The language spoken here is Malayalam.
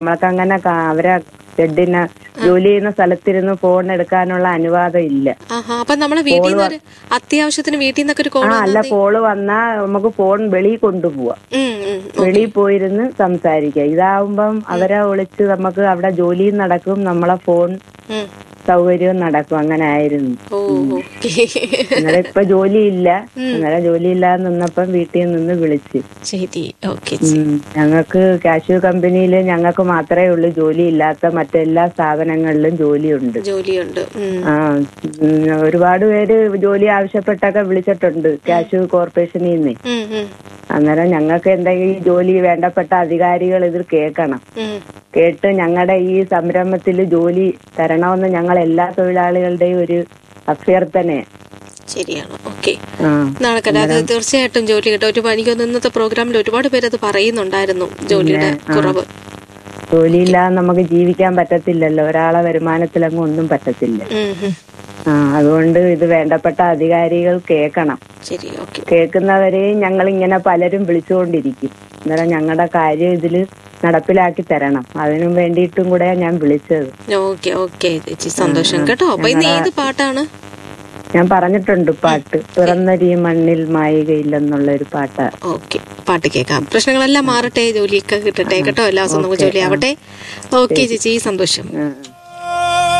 നമ്മൾക്ക് അങ്ങനെ കാ- അവരെ ഷെഡിന് ജോലി ചെയ്യുന്ന സ്ഥലത്തിരുന്ന് ഫോൺ എടുക്കാനുള്ള അനുവാദം ഇല്ല ആഹാ അപ്പൊ നമ്മളെ വീട്ടിൽ നിന്ന് ഒരു അത്യാവശ്യത്തിന് വീട്ടിൽ നിന്നൊക്കെ ഒരു കോൾ ആ അല്ല കോള് വന്നാ നമുക്ക് ഫോൺ വെളിയിൽ കൊണ്ടുപോവാം ഉം ഉം വെളിയിൽ പോയിരുന്ന് സംസാരിക്കാം ഇതാവുമ്പം അവരെ വിളിച്ച് നമുക്ക് അവിടെ ജോലിയും നടക്കും നമ്മളെ ഫോൺ ഉം. സൗകര്യവും നടക്കും അങ്ങനെ ആയിരുന്നു ഓ ഓക്കെ അന്നേരം ഇപ്പൊ ജോലിയില്ല അന്നേരം ജോലിയില്ലാതെ നിന്നപ്പം വീട്ടിൽ നിന്ന് വിളിച്ച് ശരി ഓക്കെ ഉം. ഞങ്ങൾക്ക് കാഷ്യൂ കമ്പനിയിൽ ഞങ്ങൾക്ക് മാത്രമേ ഉള്ളൂ ജോലി ഇല്ലാത്ത മറ്റെല്ലാ സ്ഥാപനങ്ങളിലും ജോലിയുണ്ട് ജോലിയുണ്ട് ഉം ആ ഉം, ഒരുപാട് പേര് ജോലി ആവശ്യപ്പെട്ടൊക്കെ വിളിച്ചിട്ടുണ്ട് കാഷ്യൂ കോർപ്പറേഷനിൽ നിന്ന് ഉം ഉം അന്നേരം ഞങ്ങൾക്ക് എന്തെങ്കിലും ഈ ജോലി വേണ്ടപ്പെട്ട അധികാരികൾ ഇത് കേൾക്കണം ഉം കേട്ട് ഞങ്ങളുടെ ഈ സംരംഭത്തിൽ ജോലി തരണമെന്ന് ഞങ്ങൾ എല്ലാ തൊഴിലാളികളുടെയും ഒരു അഭ്യർത്ഥനയാണ് ശരിയാണ് ഓക്കെ ആ നടക്കട്ടെ അത് തീർച്ചയായിട്ടും ജോലി കിട്ടും ഒരു എനിക്കൊന്ന് ഇന്നത്തെ പ്രോഗ്രാമിൽ ഒരുപാട് പേര് അത് പറയുന്നുണ്ടായിരുന്നു ജോലിയുടെ കുറവ് ജോലിയില്ലാതെ നമുക്ക് ജീവിക്കാൻ പറ്റത്തില്ലല്ലോ ഒരാളെ വരുമാനത്തിലങ്ങ് ഒന്നും പറ്റത്തില്ല ഉം ഉം. ആ അതുകൊണ്ട് ഇത് വേണ്ടപ്പെട്ട അധികാരികൾ കേൾക്കണം ശരി ഓക്കെ കേൾക്കുന്നവരെയും ഞങ്ങൾ ഇങ്ങനെ പലരും വിളിച്ചുകൊണ്ടിരിക്കും അന്നേരം ഞങ്ങളുടെ കാര്യം ഇതിൽ നടപ്പിലാക്കി തരണം അതിനും വേണ്ടിയിട്ടും കൂടെ ഞാൻ വിളിച്ചത് ഓക്കെ ഓക്കെ ചേച്ചി സന്തോഷം കേട്ടോ അപ്പൊ ഇന്ന് ഏത് പാട്ടാണ് ഞാൻ പറഞ്ഞിട്ടുണ്ട് പാട്ട് തുറന്നൊരീ മണ്ണിൽ മായികയില്ലെന്നുള്ള ഒരു പാട്ട് ഓക്കെ പാട്ട് കേൾക്കാം പ്രശ്നങ്ങളെല്ലാം മാറട്ടെ ജോലിയൊക്കെ കിട്ടട്ടെ കേട്ടോ എല്ലാ ദിവസവും നമുക്ക് ജോലി ആവട്ടെ ഓക്കെ ചേച്ചി സന്തോഷം ആ.